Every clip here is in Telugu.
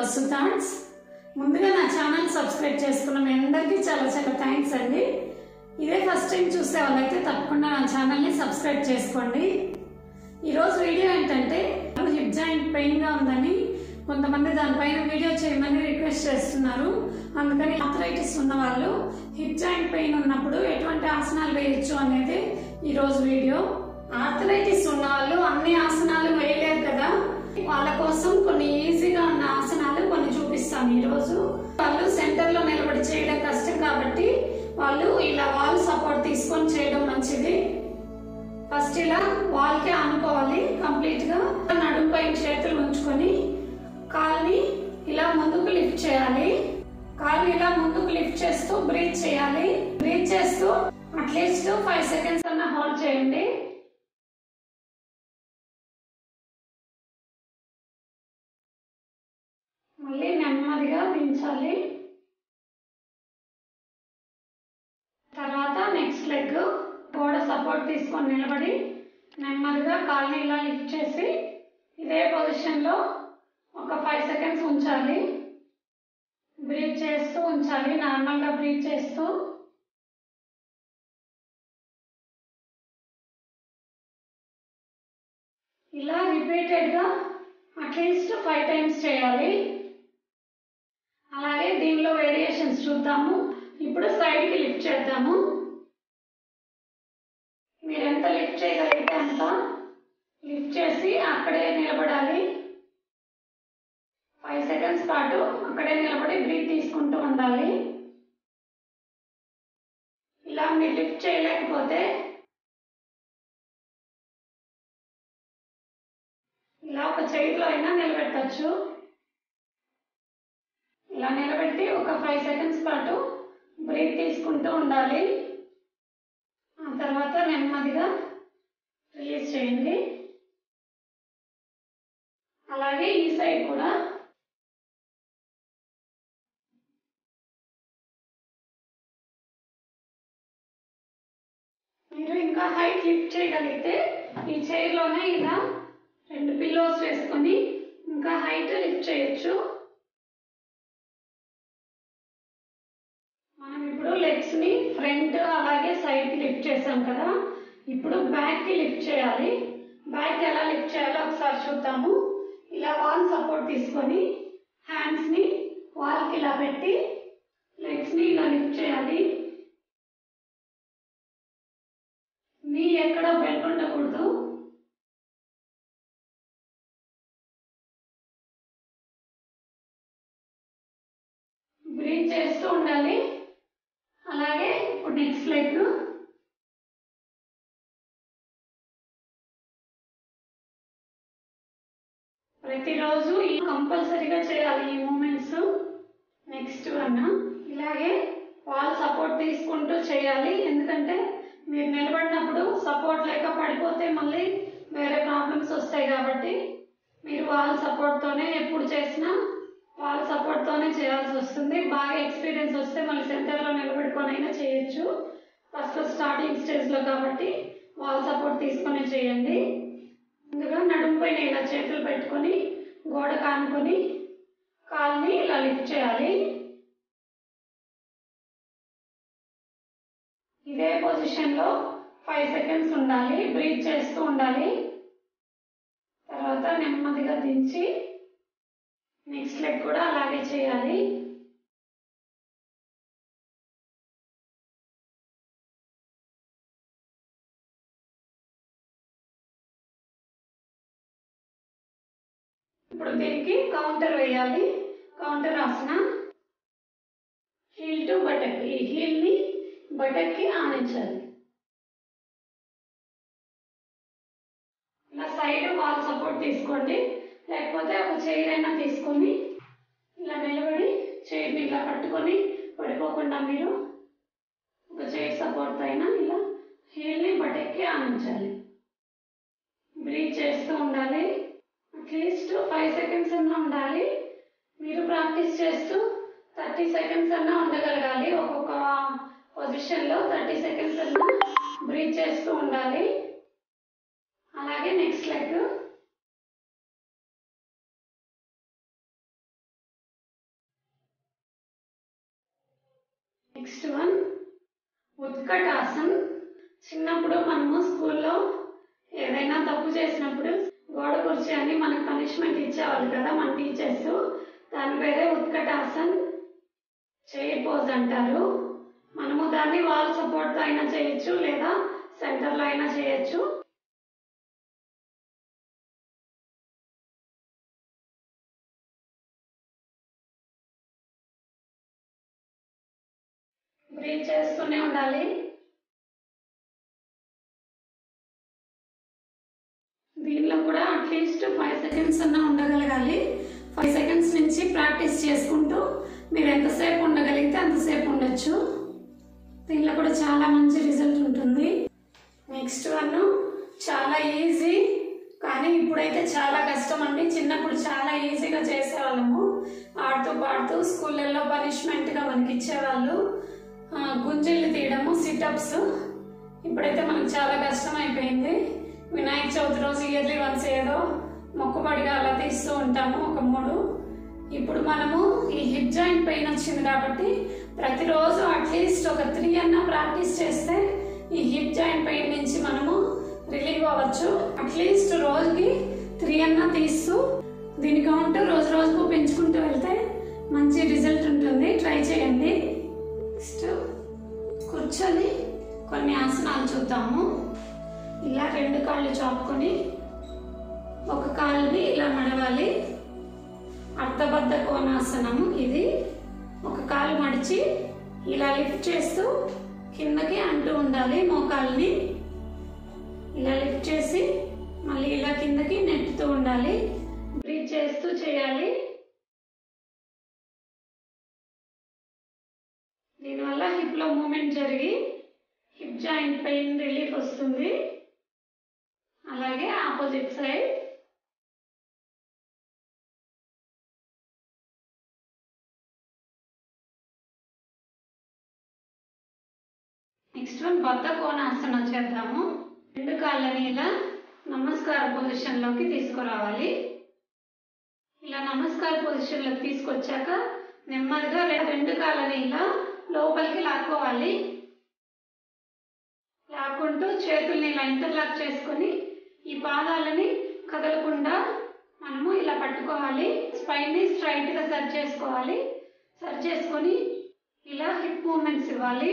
వసు థాట్స్ ముందుగా నా ఛానల్ సబ్స్క్రైబ్ చేసుకున్న మీ అందరికీ చాలా చాలా థ్యాంక్స్ అండి ఇదే ఫస్ట్ టైం చూసే వాళ్ళైతే తప్పకుండా నా ఛానల్ని సబ్స్క్రైబ్ చేసుకోండి ఈరోజు వీడియో ఏంటంటే హిప్ జాయింట్ పెయిన్గా ఉందని కొంతమంది దానిపైన వీడియో చేయమని రిక్వెస్ట్ చేస్తున్నారు అందుకని ఆథరైటిస్ ఉన్న వాళ్ళు హిప్ జాయింట్ పెయిన్ ఉన్నప్పుడు ఎటువంటి ఆసనాలు వేయొచ్చు అనేది ఈరోజు వీడియో ఆర్థరైటిస్ ఉన్న వాళ్ళు అన్ని ఆసనాలు వేయలేరు కదా వాళ్ళ కోసం కొన్ని ఈజీగా ఉన్న ఆసనాలు కొన్ని చూపిస్తాను ఈరోజు వాళ్ళు సెంటర్ లో నిలబడి చేయడం కష్టం కాబట్టి వాళ్ళు ఇలా వాల్ సపోర్ట్ తీసుకొని చేయడం మంచిది ఫస్ట్ ఇలా వాల్ కి ఆనుకోవాలి కంప్లీట్ గా నడుము పైన చేతులు ఉంచుకొని కాల్ని ఇలా ముందుకు లిఫ్ట్ చేయాలి కాల్ని ఇలా ముందుకు లిఫ్ట్ చేస్తూ బ్రీత్ చేయాలి బ్రీత్ చేస్తూ అట్లీస్ట్ ఫైవ్ సెకండ్స్ అన్న హోల్డ్ చేయండి మళ్ళీ నెమ్మదిగా దించాలి తర్వాత నెక్స్ట్ లెగ్ గోడ సపోర్ట్ తీసుకొని నిలబడి నెమ్మదిగా కాల్ని ఇలా లిఫ్ట్ చేసి ఇదే పొజిషన్లో ఒక ఫైవ్ సెకండ్స్ ఉంచాలి బ్రీత్ చేస్తూ ఉంచాలి నార్మల్గా బ్రీత్ చేస్తూ ఇలా రిపీటెడ్గా అట్లీస్ట్ ఫైవ్ టైమ్స్ చేయాలి అలాగే దీనిలో వేరియేషన్స్ చూద్దాము ఇప్పుడు సైడ్కి లిఫ్ట్ చేద్దాము మీరు ఎంత లిఫ్ట్ చేయగలిగితే అంత లిఫ్ట్ చేసి అక్కడే నిలబడాలి ఫైవ్ సెకండ్స్ పాటు అక్కడే నిలబడి బ్రీత్ తీసుకుంటూ ఉండాలి ఇలా మీరు లిఫ్ట్ చేయలేకపోతే ఇలా ఒక చైర్లో అయినా నిలబెట్టచ్చు ఇలా నిలబెట్టి ఒక ఫైవ్ సెకండ్స్ పాటు బ్రీత్ తీసుకుంటూ ఉండాలి ఆ తర్వాత నెమ్మదిగా రిలీజ్ చేయండి అలాగే ఈ సైడ్ కూడా మీరు ఇంకా హైట్ లిఫ్ట్ చేయగలిగితే ఈ చైర్లోనే ఇలా రెండు పిల్లోస్ వేసుకొని ఇంకా హైట్ లిఫ్ట్ చేయొచ్చు మనం ఇప్పుడు లెగ్స్ ని ఫ్రంట్ అలాగే సైడ్ కి లిఫ్ట్ చేసాం కదా ఇప్పుడు బ్యాక్ కి లిఫ్ట్ చేయాలి బ్యాక్ ఎలా లిఫ్ట్ చేయాలో ఒకసారి చూద్దాము ఇలా వాల్ సపోర్ట్ తీసుకొని హ్యాండ్స్ ని వాల్ కి ఇలా పెట్టి లెగ్స్ ని ఇలా లిఫ్ట్ చేయాలి నీ ఎక్కడ బెండ్ ఉండకూడదు బ్రీత్ చేస్తూ ఉండాలి అలాగే ఇప్పుడు నెక్స్ట్ లెగ్ ప్రతిరోజు ఈ కంపల్సరీగా చేయాలి ఈ మూమెంట్స్ నెక్స్ట్ వన్ ఇలాగే వాల్ సపోర్ట్ తీసుకుంటూ చేయాలి ఎందుకంటే మీరు నిలబడినప్పుడు సపోర్ట్ లేక పడిపోతే మళ్ళీ వేరే ప్రాబ్లమ్స్ వస్తాయి కాబట్టి మీరు వాల్ సపోర్ట్తోనే ఎప్పుడు చేసినా వాళ్ళ సపోర్ట్తోనే చేయాల్సి వస్తుంది బాగా ఎక్స్పీరియన్స్ వస్తే మళ్ళీ సెంటర్లో నిలబెట్టుకొని అయినా చేయొచ్చు ఫస్ట్ స్టార్టింగ్ స్టేజ్లో కాబట్టి వాళ్ళ సపోర్ట్ తీసుకొని చేయండి ముందుగా నడుము పైన ఇలా చేతులు పెట్టుకొని గోడ కానుకొని కాల్ని ఇలా లిఫ్ట్ చేయాలి ఇదే పొజిషన్లో ఫైవ్ సెకండ్స్ ఉండాలి బ్రీత్ చేస్తూ ఉండాలి తర్వాత నెమ్మదిగా దించి నెక్స్ట్ లెగ్ కూడా అలాగే చేయాలి ఇప్పుడు దీనికి కౌంటర్ వేయాలి counter asana heel to buttock ఈ హీల్ని బటక్కి ఆనించాలి ఇలా సైడ్ వాల్ సపోర్ట్ తీసుకోండి లేకపోతే ఒక చైర్ అయినా తీసుకొని ఇలా నిలబడి చైర్ని ఇలా పట్టుకొని పడిపోకుండా మీరు ఒక చైర్ సపోర్ట్ అయినా ఇలా హీల్ని బటెక్కి ఆనించాలి బ్రీత్ చేస్తూ ఉండాలి అట్లీస్ట్ ఫైవ్ సెకండ్స్ అన్నా ఉండాలి మీరు ప్రాక్టీస్ చేస్తూ థర్టీ సెకండ్స్ అన్నా ఉండగలగాలి ఒక్కొక్క పొజిషన్లో థర్టీ సెకండ్స్ అన్నా బ్రీత్ చేస్తూ ఉండాలి అలాగే next leg next one Utkatasana చిన్నప్పుడు మనము స్కూల్లో ఏదైనా తప్పు చేసినప్పుడు గోడ కుర్చీ అని మనకు పనిష్మెంట్ ఇచ్చేవాళ్ళు కదా మన టీచర్స్ దాని పేరే ఉత్కటాసన్ చైర్ పోజ్ అంటారు మనము దాన్ని వాల్ సపోర్ట్తో అయినా చేయొచ్చు లేదా సెంటర్లో అయినా చేయొచ్చు బ్రీత్ చేస్తూనే ఉండాలి దీనిలో కూడా అట్లీస్ట్ ఫైవ్ సెకండ్స్ అన్నా ఉండగలగాలి ఫైవ్ సెకండ్స్ నుంచి ప్రాక్టీస్ చేసుకుంటూ మీరు ఎంతసేపు ఉండగలిగితే అంతసేపు ఉండొచ్చు దీనిలో కూడా చాలా మంచి రిజల్ట్ ఉంటుంది నెక్స్ట్ వన్ చాలా ఈజీ కానీ ఇప్పుడైతే చాలా కష్టం అండి చిన్నప్పుడు చాలా ఈజీగా చేసేవాళ్ళము ఆడుతూ పాడుతూ స్కూళ్ళల్లో పనిష్మెంట్గా మనకి ఇచ్చేవాళ్ళు ఆ, గుంజిళ్ళు తీయడము సిటప్స్ ఇప్పుడైతే మనకు చాలా కష్టం అయిపోయింది వినాయక చవితి రోజు ఇయర్లీ వన్స్ ఏదో మొక్కుబడిగా అలా తీస్తూ ఉంటాము ఒక మూడు ఇప్పుడు మనము ఈ హిప్ జాయింట్ పెయిన్ వచ్చింది కాబట్టి ప్రతిరోజు అట్లీస్ట్ ఒక త్రీ అన్న ప్రాక్టీస్ చేస్తే ఈ హిప్ జాయింట్ పెయిన్ నుంచి మనము రిలీవ్ అవ్వచ్చు అట్లీస్ట్ రోజుకి త్రీ అన్న తీస్తూ దీని కౌంట్ రోజు రోజుకు పెంచుకుంటూ వెళ్తే మంచి రిజల్ట్ ఉంటుంది ట్రై చేయండి నెక్స్ట్ కూర్చొని కొన్ని ఆసనాలు చూద్దాము ఇలా రెండు కాళ్ళు చాపుకొని ఒక కాలుని ఇలా మడవాలి అర్ధబద్ధ కోణాసనము ఇది ఒక కాలు మడిచి ఇలా లిఫ్ట్ చేస్తూ కిందకి అంటూ ఉండాలి మోకాల్ని ఇలా లిఫ్ట్ చేసి మళ్ళీ ఇలా కిందకి నెట్టుతూ ఉండాలి బ్రీత్ చేస్తూ చేయాలి దీనివల్ల హిప్ లో మూమెంట్ జరిగి హిప్ జాయింట్ పెయిన్ రిలీఫ్ వస్తుంది అలాగే ఆపోజిట్ సైడ్ నెక్స్ట్ వన్ బద్ద కోణాసన చేద్దాము రెండు కాళ్ళని ఇలా నమస్కార పొజిషన్ లోకి తీసుకురావాలి ఇలా నమస్కార పొజిషన్ లోకి తీసుకొచ్చాక నెమ్మదిగా రె- రెండు కాళ్ళని ఇలా లోపలికి లాక్కోవాలి లాక్కుంటూ చేతుల్ని ఇలా ఇంటర్లాక్ చేసుకొని ఈ పాదాలని కదలకుండా మనము ఇలా పట్టుకోవాలి స్పైన్ ని స్ట్రైట్ గా సరి చేసుకోవాలి సరి చేసుకొని ఇలా హిప్ మూమెంట్స్ ఇవ్వాలి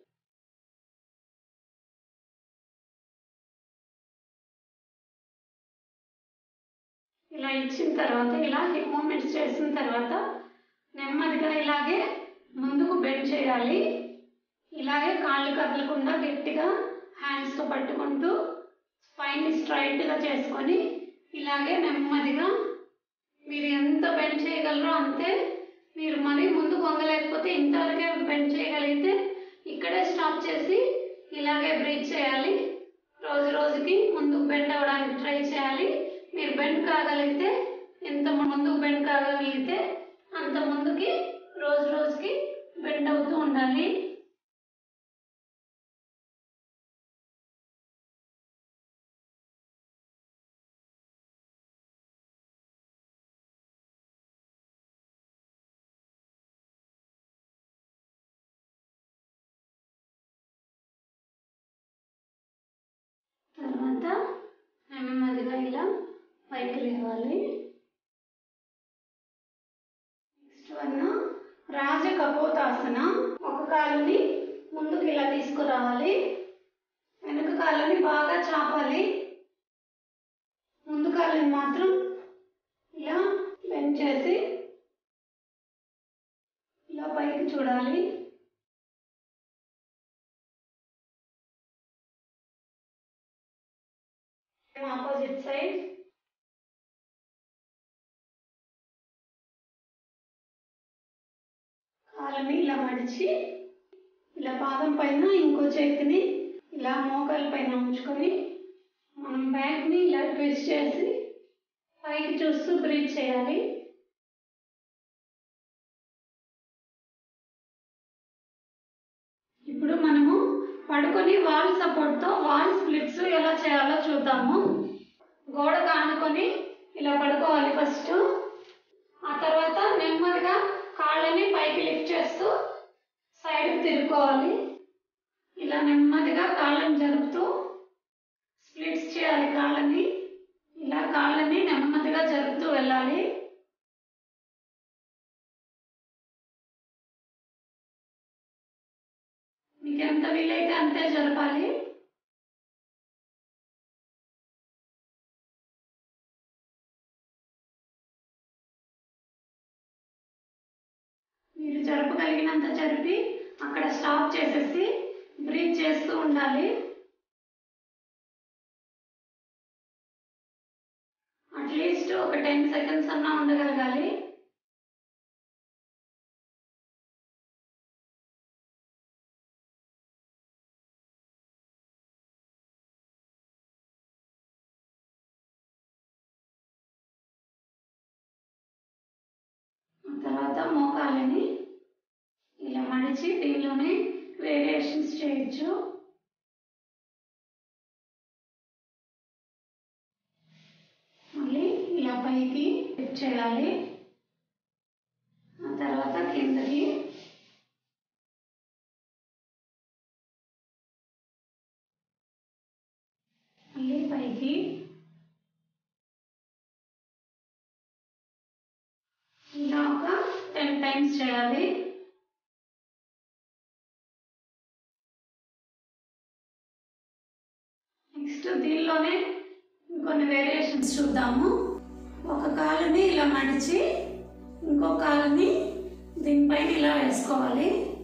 ఇలా ఇచ్చిన తర్వాత ఇలా హిప్ మూమెంట్స్ చేసిన తర్వాత నెమ్మదిగా ఇలాగే ముందుకు బెండ్ చేయాలి ఇలాగే కాళ్ళు కదలకుండా గట్టిగా హ్యాండ్స్తో పట్టుకుంటూ స్పైన్ని స్ట్రైట్గా చేసుకొని ఇలాగే నెమ్మదిగా మీరు ఎంత బెండ్ చేయగలరో అంతే మీరు మరీ ముందు వంగలేకపోతే ఇంతవరకే బెండ్ చేయగలిగితే ఇక్కడే స్టాప్ చేసి ఇలాగే బ్రీత్ చేయాలి రోజు రోజుకి ముందుకు బెండ్ అవ్వడానికి ట్రై చేయాలి మీరు బెండ్ కాగలిగితే ఎంత ముందుకు బెండ్ కాగలిగితే అంత ముందుకి రోజు రోజుకి బెండ్ అవుతూ ఉండాలి తర్వాత నెమ్మదిగా ఇలా పైకి లేవాలి నెక్స్ట్ వన్ రాజ కపోతాసన ఒక కాలుని ముందుకు ఇలా తీసుకురావాలి వెనుక కాలుని బాగా చాపాలి ముందు కాలుని మాత్రం ఇలా బెండ్ చేసి ఇలా పైకి చూడాలి ఆపోజిట్ సైడ్ కాళ్ళని ఇలా మడిచి ఇలా పాదం పైన ఇంకో చేతిని ఇలా మోకాల పైన ఉంచుకొని మనం బ్యాగ్ని ఇలా ట్విస్ట్ చేసి పైకి చూస్తూ బ్రీత్ చేయాలి ఇప్పుడు మనము పడుకొని వాల్ సపోర్ట్తో వాల్ స్ప్లిట్స్ ఎలా చేయాలో చూద్దాము గోడకు ఆనుకొని ఇలా పడుకోవాలి ఫస్ట్ ఆ తర్వాత నెమ్మదిగా కాళ్ళని పైకి లిఫ్ట్ చేస్తూ సైడ్ తిరుక్కోవాలి ఇలా నెమ్మదిగా కాళ్ళని జరుపుతూ స్ప్లిట్స్ చేయాలి కాళ్ళని ఇలా కాళ్ళని నెమ్మదిగా జరుపుతూ వెళ్ళాలి మీకు ఎంత వీలైతే అంతే జరపాలి మీరు జరపగలిగినంత జరిపి అక్కడ స్టాప్ చేసేసి బ్రీత్ చేస్తూ ఉండాలి అట్లీస్ట్ ఒక టెన్ సెకండ్స్ అన్నా ఉండగలగాలి ఆ తర్వాత మోకాలని ఇలా మడిచి దీనిలోనే వేరియేషన్స్ చేయొచ్చు మళ్ళీ ఇలా పైకి లిఫ్ట్ చేయాలి ఆ తర్వాత కిందకి మళ్ళీ పైకి ఇలా ఒక టెన్ టైమ్స్ చేయాలి నెక్స్ట్ దీనిలోనే కొన్ని వేరియేషన్స్ చూద్దాము ఒక కాలుని ఇలా మడిచి ఇంకో కాలుని దీనిపైన ఇలా వేసుకోవాలి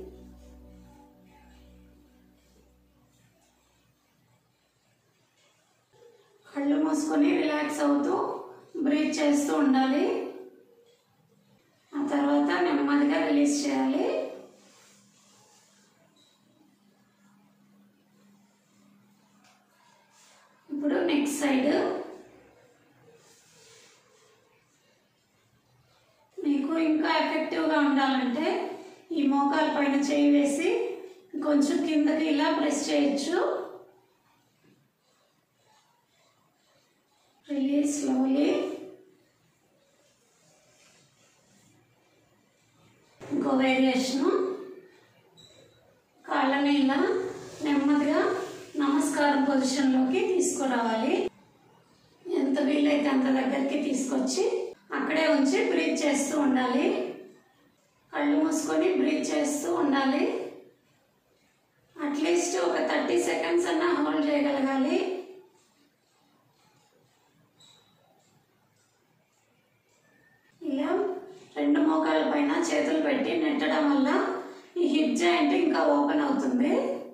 కళ్ళు మూసుకొని రిలాక్స్ అవుతూ బ్రీత్ చేస్తూ ఉండాలి ఆ తర్వాత నెమ్మదిగా రిలీజ్ చేయాలి ఇప్పుడు నెక్స్ట్ సైడ్ మీకు ఇంకా ఎఫెక్టివ్గా ఉండాలంటే ఈ మోకాల పైన చేయి వేసి కొంచెం కిందకి ఇలా ప్రెస్ చేయొచ్చు రిలీజ్ స్లోలీ ఇంకో వేరియేషను కాళ్ళని ఇలా నెమ్మదిగా నమస్కారం పొజిషన్లోకి తీసుకురావాలి ఎంత వీలైతే అంత దగ్గరికి తీసుకొచ్చి అక్కడే ఉంచి బ్రీత్ చేస్తూ ఉండాలి కళ్ళు మూసుకొని బ్రీత్ చేస్తూ ఉండాలి అట్లీస్ట్ ఒక థర్టీ సెకండ్స్ అన్నా హోల్డ్ చేయగలగాలి ఇలా రెండు మోకాళ్ళ పైన చేతులు పెట్టి నెట్టడం వల్ల ఈ హిప్ జాయింట్ ఇంకా ఓపెన్ అవుతుంది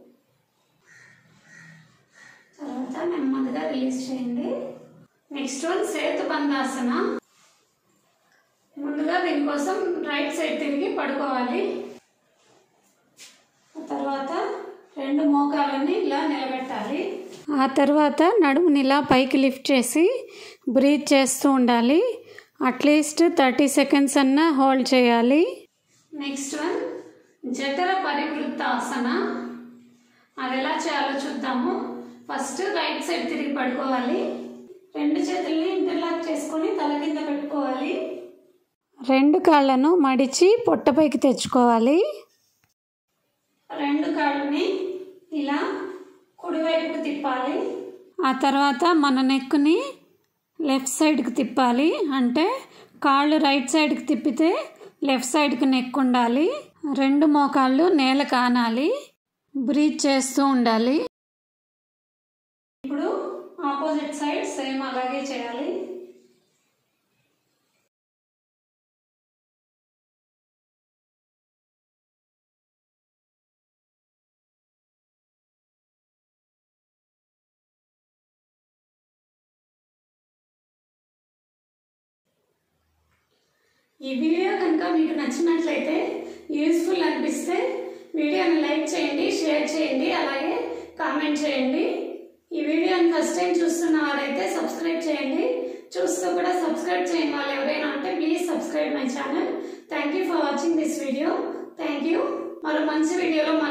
తర్వాత నెమ్మదిగా రిలీజ్ చేయండి నెక్స్ట్ వన్ సేతు బంధాసన ముందుగా దీనికోసం రైట్ సైడ్ తిరిగి పడుకోవాలి ఆ తర్వాత రెండు మోకాలని ఇలా నిలబెట్టాలి ఆ తర్వాత నడుముని ఇలా పైకి లిఫ్ట్ చేసి బ్రీత్ చేస్తూ ఉండాలి అట్లీస్ట్ థర్టీ సెకండ్స్ అన్నా హోల్డ్ చేయాలి నెక్స్ట్ వన్ జఠర పరివృత్తాసన అది ఎలా చేయాలో చూద్దాము ఫస్ట్ రైట్ సైడ్ తిరిగి పడుకోవాలి రెండు చేతుల్ని ఇంటర్లాక్ చేసుకొని తల కింద పెట్టుకోవాలి రెండు కాళ్ళను మడిచి పొట్టపైకి తెచ్చుకోవాలి రెండు కాళ్ళని ఇలా కుడివైపుకు తిప్పాలి ఆ తర్వాత మన నెక్కుని లెఫ్ట్ సైడ్కి తిప్పాలి అంటే కాళ్ళు రైట్ సైడ్కి తిప్పితే లెఫ్ట్ సైడ్కి నెక్ ఉండాలి రెండు మోకాళ్ళు నేల కానాలి బ్రీత్ చేస్తూ ఉండాలి ఇప్పుడు ఆపోజిట్ సైడ్ సేమ్ అలాగే చేయాలి ఈ వీడియో కనుక మీకు నచ్చినట్లయితే యూస్ఫుల్ అనిపిస్తే వీడియోని లైక్ చేయండి షేర్ చేయండి అలాగే కామెంట్ చేయండి ఈ వీడియోని ఫస్ట్ టైం చూస్తున్న వారైతే సబ్స్క్రైబ్ చేయండి చూస్తూ కూడా సబ్స్క్రైబ్ చేయని వాళ్ళు ఎవరైనా ఉంటే please subscribe my channel thank you for watching this video thank you మరో మంచి వీడియోలో